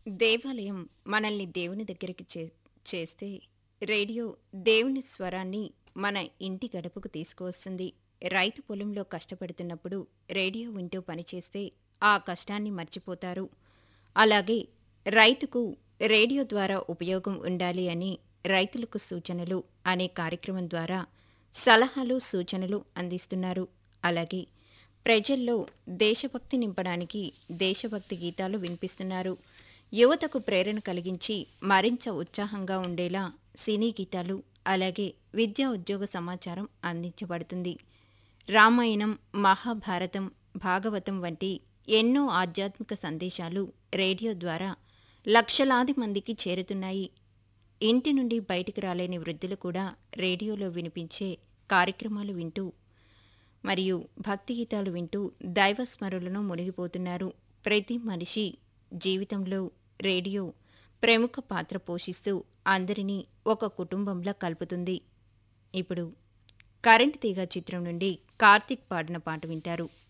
దేవాలయం మనల్ని దేవుని దగ్గరికి చే చేస్తే రేడియో దేవుని స్వరాన్ని మన ఇంటి గడపకు తీసుకువస్తుంది రైతు పొలంలో కష్టపడుతున్నప్పుడు రేడియో వింటూ పనిచేస్తే ఆ కష్టాన్ని మర్చిపోతారు అలాగే రైతుకు రేడియో ద్వారా ఉపయోగం ఉండాలి అని రైతులకు సూచనలు అనే కార్యక్రమం ద్వారా సలహాలు సూచనలు అందిస్తున్నారు అలాగే ప్రజల్లో దేశభక్తి నింపడానికి దేశభక్తి గీతాలు వినిపిస్తున్నారు యువతకు ప్రేరణ కలిగించి మరింత ఉత్సాహంగా ఉండేలా సినీ గీతాలు అలాగే విద్యా ఉద్యోగ సమాచారం అందించబడుతుంది రామాయణం మహాభారతం భాగవతం వంటి ఎన్నో ఆధ్యాత్మిక సందేశాలు రేడియో ద్వారా లక్షలాది మందికి చేరుతున్నాయి ఇంటి నుండి బయటికి రాలేని వృద్ధులు కూడా రేడియోలో వినిపించే కార్యక్రమాలు వింటూ మరియు భక్తి గీతాలు వింటూ దైవస్మరులను మునిగిపోతున్నారు ప్రతి మనిషి జీవితంలో రేడియో ప్రముఖ పాత్ర పోషిస్తూ అందరినీ ఒక కుటుంబంలా కలుపుతుంది ఇప్పుడు కరెంట్ తీగ చిత్రం నుండి కార్తీక్ పాడిన పాట వింటారు